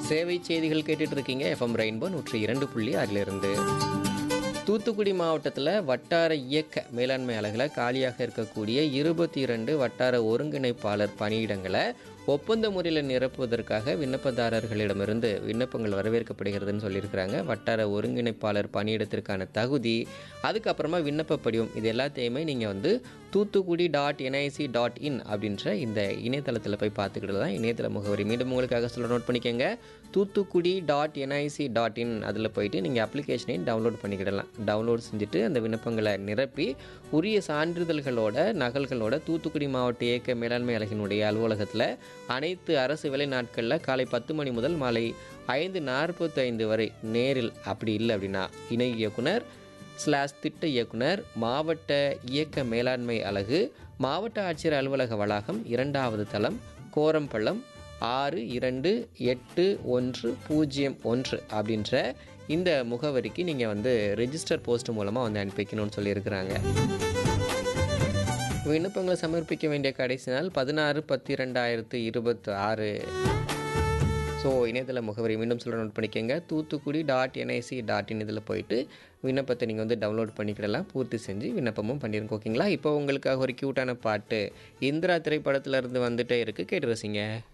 சேவை செய்திகள் கேட்டுட்டு இருக்கீங்க எஃப்எம் ரெயின்போ நூற்றி இரண்டு புள்ளி அதிலிருந்து தூத்துக்குடி மாவட்டத்தில் வட்டார இயக்க மேலாண்மை அலகில் காலியாக இருக்கக்கூடிய இருபத்தி இரண்டு வட்டார ஒருங்கிணைப்பாளர் பணியிடங்களை ஒப்பந்த முறையில் நிரப்புவதற்காக விண்ணப்பதாரர்களிடமிருந்து விண்ணப்பங்கள் வரவேற்கப்படுகிறதுன்னு சொல்லியிருக்கிறாங்க வட்டார ஒருங்கிணைப்பாளர் பணியிடத்திற்கான தகுதி அதுக்கப்புறமா விண்ணப்ப படிவம் இது எல்லாத்தையுமே நீங்கள் வந்து Thoothukudi dot NIC dot in அப்படின்ற இந்த இணையதளத்தில் போய் பார்த்துக்கிட்டு தான் இணையதள முகவரி மீண்டும் உங்களுக்காக சொல்ல நோட் பண்ணிக்கோங்க Thoothukudi dot NIC dot in அதில் போயிட்டு நீங்கள் அப்ளிகேஷனையும் டவுன்லோட் பண்ணிக்கிடலாம் டவுன்லோட் செஞ்சுட்டு அந்த விண்ணப்பங்களை நிரப்பி உரிய சான்றிதழ்களோட நகல்களோட தூத்துக்குடி மாவட்ட இயக்க மேலாண்மை அலகினுடைய அலுவலகத்தில் அனைத்து அரசு வேலை நாட்களில் காலை பத்து மணி முதல் மாலை ஐந்து நாற்பத்தைந்து வரை நேரில் அப்படி இல்லை அப்படின்னா இணை இயக்குனர் ஸ்லாஸ் திட்ட இயக்குனர் மாவட்ட இயக்க மேலாண்மை அலகு மாவட்ட ஆட்சியர் அலுவலக வளாகம் இரண்டாவது தளம் கோரம்பள்ளம் ஆறு இரண்டு எட்டு ஒன்று பூஜ்ஜியம் ஒன்று அப்படின்ற இந்த முகவரிக்கு நீங்கள் வந்து ரெஜிஸ்டர் போஸ்ட் மூலமாக வந்து அனுப்பிக்கணும்னு சொல்லியிருக்கிறாங்க விண்ணப்பங்களை சமர்ப்பிக்க வேண்டிய கடைசி நாள் பதினாறு பத்து ரெண்டாயிரத்து இருபத்தி ஆறு ஸோ இணையதள முகவரி மீண்டும் சொல்ல நோட் பண்ணிக்கோங்க Thoothukudi dot NIC dot in இதில் போயிட்டு விண்ணப்பத்தை நீங்கள் வந்து டவுன்லோட் பண்ணிக்கிடலாம் பூர்த்தி செஞ்சு விண்ணப்பமும் பண்ணிருங்க ஓகேங்களா இப்போ உங்களுக்காக ஒரு க்யூட்டான பாட்டு இந்திரா திரைப்படத்துல இருந்து வந்துட்டே இருக்குது கேட்டு ரசிங்க